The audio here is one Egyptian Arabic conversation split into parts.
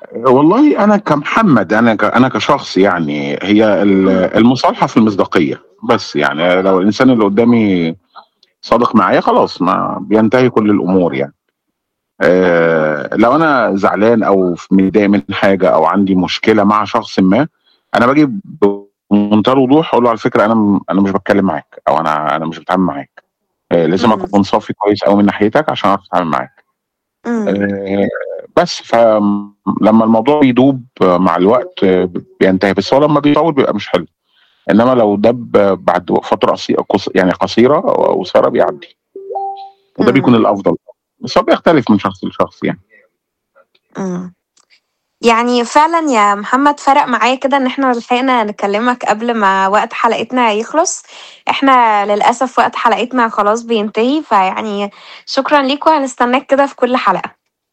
والله أنا كمحمد أنا ك أنا كشخص يعني هي ال إمم. المصالحة في المصداقية، بس يعني لو الإنسان اللي قدّامي صادق معايا خلاص ما بينتهي كل الأمور يعني. آآ لو أنا زعلان أو ف متضايق من حاجة أو عندي مشكلة مع شخص ما، أنا باجي بمنتهى الوضوح أقول له على فكرة أنا م أنا مش باتكلم معاك أو أنا أنا مش باتعامل معاك، آآ لازم إمم. أكون صافي كويس أوي من ناحيتك عشان أعرف أتعامل معاك. إمم. آآ بس، فلمّا الموضوع بيدوب مع الوقت بينتهي، بس هو لمّا بيطوّل بيبقى مش حلو، إنما لو داب بعد فترة قصي قص يعني قصيرة أو قصيرة بيعدّي. وده بيكون إمم. الأفضل، بس هو بيختلف من شخص لشخص يعني. إمم. يعني فعلًا يا محمد فرق معايا كده إن إحنا لحقنا نكلمك قبل ما وقت حلقتنا يخلص، إحنا للأسف وقت حلقتنا خلاص بينتهي، فيعني شكرًا ليك وهنستناك كده في كل حلقة.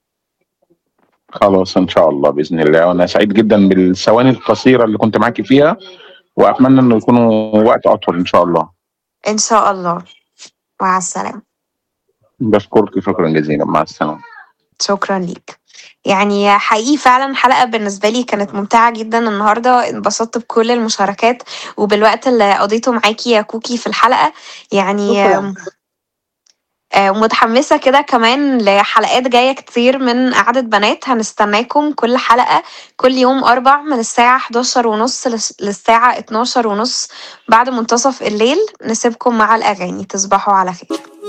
خلاص إن شاء الله بإذن الله، وأنا سعيد جدًا بالثواني القصيرة اللي كنت معاكِ فيها، وأتمنى إنه يكونوا وقت أطول إن شاء الله. إن شاء الله. مع السلامة. باشكرِك شكرًا جزيلًا، مع السلامة. شكرًا ليك. يعني حقيقي فعلًا الحلقة بالنسبة لي كانت ممتعة جدًا النهارده، انبسطت بكل المشاركات وبالوقت اللي قضيته معاكِ يا كوكي في الحلقة، يعني شكرًا. آآ ومتحمسة كده كمان لحلقات جاية كتير من قعدة بنات، هنستناكم كل حلقة كل يوم أربع من الساعة 11:30 للس للساعة 12:30 بعد منتصف الليل، نسيبكم مع الأغاني، تصبحوا على خير.